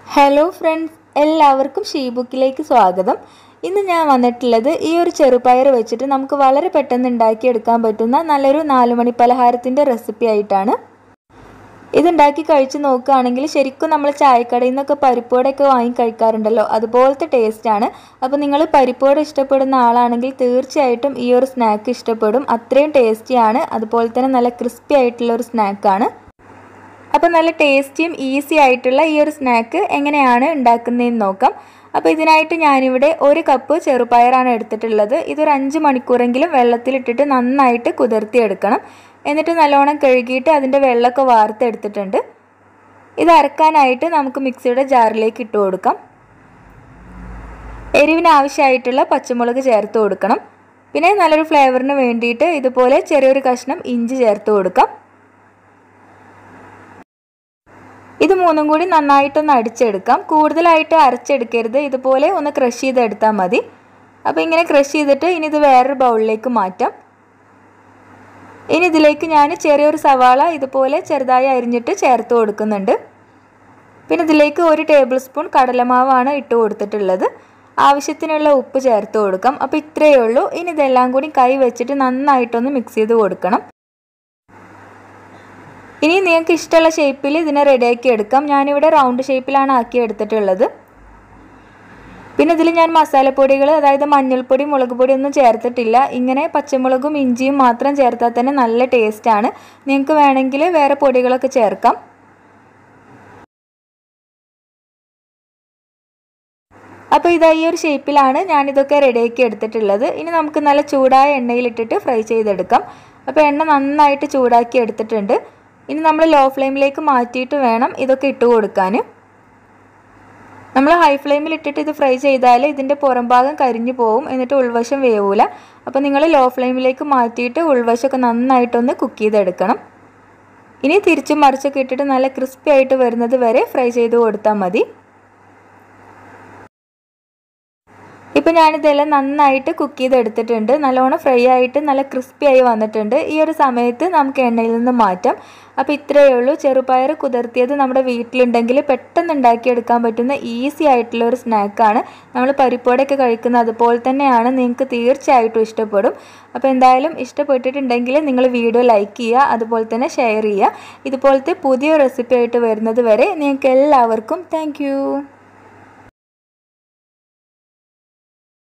hello friends എല്ലാവർക്കും she ബുക്കിലേക്ക് സ്വാഗതം ഇന്ന് ഞാൻ വന്നിട്ടുള്ളത് ഈ ഒരു ചെറുപയർ വെച്ചിട്ട് നമുക്ക് വളരെ പെട്ടെന്ന് ഉണ്ടാക്കിയെടുക്കാൻ പറ്റുന്ന നല്ലൊരു നാലുമണി പലഹാരത്തിൻ്റെ റെസിപ്പി ആയിട്ടാണ് ഇതുണ്ടാക്കി കഴിച്ച് നോക്കുകയാണെങ്കിൽ ശരിക്കും നമ്മൾ ചായക്കടയിൽ നിന്നൊക്കെ പരിപ്പോടൊക്കെ വാങ്ങി കഴിക്കാറുണ്ടല്ലോ അതുപോലത്തെ ടേസ്റ്റാണ് അപ്പോൾ നിങ്ങൾ പരിപ്പോട് ഇഷ്ടപ്പെടുന്ന ആളാണെങ്കിൽ തീർച്ചയായിട്ടും ഈ ഒരു സ്നാക്ക് ഇഷ്ടപ്പെടും അത്രയും ടേസ്റ്റിയാണ് അതുപോലെ തന്നെ നല്ല ക്രിസ്പി ആയിട്ടുള്ള ഒരു സ്നാക്കാണ് അപ്പോൾ നല്ല ടേസ്റ്റിയും ഈസി ആയിട്ടുള്ള ഈ ഒരു സ്നാക്ക് എങ്ങനെയാണ് ഉണ്ടാക്കുന്നതെന്ന് നോക്കാം അപ്പോൾ ഇതിനായിട്ട് ഞാനിവിടെ ഒരു കപ്പ് ചെറുപയറാണ് എടുത്തിട്ടുള്ളത് ഇതൊരു അഞ്ച് മണിക്കൂറെങ്കിലും വെള്ളത്തിലിട്ടിട്ട് നന്നായിട്ട് കുതിർത്തിയെടുക്കണം എന്നിട്ട് നല്ലോണം കഴുകിയിട്ട് അതിൻ്റെ വെള്ളമൊക്കെ വാർത്തെടുത്തിട്ടുണ്ട് ഇത് അരക്കാനായിട്ട് നമുക്ക് മിക്സിയുടെ ജാറിലേക്ക് ഇട്ട് കൊടുക്കാം എരിവിന് ആവശ്യമായിട്ടുള്ള പച്ചമുളക് ചേർത്ത് കൊടുക്കണം പിന്നെ നല്ലൊരു ഫ്ലേവറിന് വേണ്ടിയിട്ട് ഇതുപോലെ ചെറിയൊരു കഷ്ണം ഇഞ്ചി ചേർത്ത് കൊടുക്കാം ഇത് മൂന്നും കൂടി നന്നായിട്ടൊന്ന് അടിച്ചെടുക്കാം കൂടുതലായിട്ട് അരച്ചെടുക്കരുത് ഇതുപോലെ ഒന്ന് ക്രഷ് ചെയ്തെടുത്താൽ മതി അപ്പോൾ ഇങ്ങനെ ക്രഷ് ചെയ്തിട്ട് ഇനി ഇത് വേറൊരു ബൗളിലേക്ക് മാറ്റാം ഇനി ഇതിലേക്ക് ഞാൻ ചെറിയൊരു സവാള ഇതുപോലെ ചെറുതായി അരിഞ്ഞിട്ട് ചേർത്ത് കൊടുക്കുന്നുണ്ട് പിന്നെ ഇതിലേക്ക് ഒരു ടേബിൾ സ്പൂൺ കടലമാവാണ് ഇട്ട് കൊടുത്തിട്ടുള്ളത് ആവശ്യത്തിനുള്ള ഉപ്പ് ചേർത്ത് കൊടുക്കാം അപ്പോൾ ഇത്രയേ ഉള്ളൂ ഇനി ഇതെല്ലാം കൂടി കൈ വെച്ചിട്ട് നന്നായിട്ടൊന്ന് മിക്സ് ചെയ്ത് കൊടുക്കണം ഇനി നിങ്ങൾക്ക് ഇഷ്ടമുള്ള ഷേപ്പിൽ ഇതിനെ റെഡിയാക്കി എടുക്കാം ഞാനിവിടെ റൗണ്ട് ഷേപ്പിലാണ് ആക്കി എടുത്തിട്ടുള്ളത് പിന്നെ ഇതിൽ ഞാൻ മസാലപ്പൊടികൾ അതായത് മഞ്ഞൾപ്പൊടി മുളക് പൊടി ഒന്നും ചേർത്തിട്ടില്ല ഇങ്ങനെ പച്ചമുളകും ഇഞ്ചിയും മാത്രം ചേർത്താൽ തന്നെ നല്ല ടേസ്റ്റാണ് നിങ്ങൾക്ക് വേണമെങ്കിൽ വേറെ പൊടികളൊക്കെ ചേർക്കാം അപ്പോൾ ഇതാ ഈ ഒരു ഷേപ്പിലാണ് ഞാനിതൊക്കെ റെഡിയാക്കി എടുത്തിട്ടുള്ളത് ഇനി നമുക്ക് നല്ല ചൂടായ എണ്ണയിലിട്ടിട്ട് ഫ്രൈ ചെയ്തെടുക്കാം അപ്പോൾ എണ്ണ നന്നായിട്ട് ചൂടാക്കി എടുത്തിട്ടുണ്ട് ഇനി നമ്മൾ ലോ ഫ്ലെയിമിലേക്ക് മാറ്റിയിട്ട് വേണം ഇതൊക്കെ ഇട്ട് കൊടുക്കാൻ നമ്മൾ ഹൈ ഫ്ലെയിമിൽ ഇട്ടിട്ട് ഇത് ഫ്രൈ ചെയ്താൽ ഇതിൻ്റെ പുറം ഭാഗം കരിഞ്ഞു പോവും എന്നിട്ട് ഉൾവശം വേവൂല അപ്പോൾ നിങ്ങൾ ലോ ഫ്ലെയിമിലേക്ക് മാറ്റിയിട്ട് ഉൾവശമൊക്കെ നന്നായിട്ടൊന്ന് കുക്ക് ചെയ്തെടുക്കണം ഇനി തിരിച്ചും മറിച്ചൊക്കെ ഇട്ടിട്ട് നല്ല ക്രിസ്പി ആയിട്ട് വരുന്നത് വരെ ഫ്രൈ ചെയ്ത് കൊടുത്താൽ മതി ഇപ്പം ഞാനിതെല്ലാം നന്നായിട്ട് കുക്ക് ചെയ്തെടുത്തിട്ടുണ്ട് നല്ലോണം ഫ്രൈ ആയിട്ട് നല്ല ക്രിസ്പി ആയി വന്നിട്ടുണ്ട് ഈ ഒരു സമയത്ത് നമുക്ക് എണ്ണയിൽ നിന്ന് മാറ്റാം അപ്പോൾ ഇത്രയേ ഉള്ളൂ ചെറുപയർ കുതിർത്തിയത് നമ്മുടെ വീട്ടിലുണ്ടെങ്കിൽ പെട്ടെന്ന് ഉണ്ടാക്കിയെടുക്കാൻ പറ്റുന്ന ഈസി ആയിട്ടുള്ള ഒരു സ്നാക്കാണ് നമ്മൾ പരിപ്പോടൊക്കെ കഴിക്കുന്നത് അതുപോലെ തന്നെയാണ് നിങ്ങൾക്ക് തീർച്ചയായിട്ടും ഇഷ്ടപ്പെടും അപ്പോൾ എന്തായാലും ഇഷ്ടപ്പെട്ടിട്ടുണ്ടെങ്കിൽ നിങ്ങൾ വീഡിയോ ലൈക്ക് ചെയ്യുക അതുപോലെ തന്നെ ഷെയർ ചെയ്യുക ഇതുപോലത്തെ പുതിയ റെസിപ്പി ആയിട്ട് വരുന്നത് വരെ നിങ്ങൾക്ക് എല്ലാവർക്കും താങ്ക്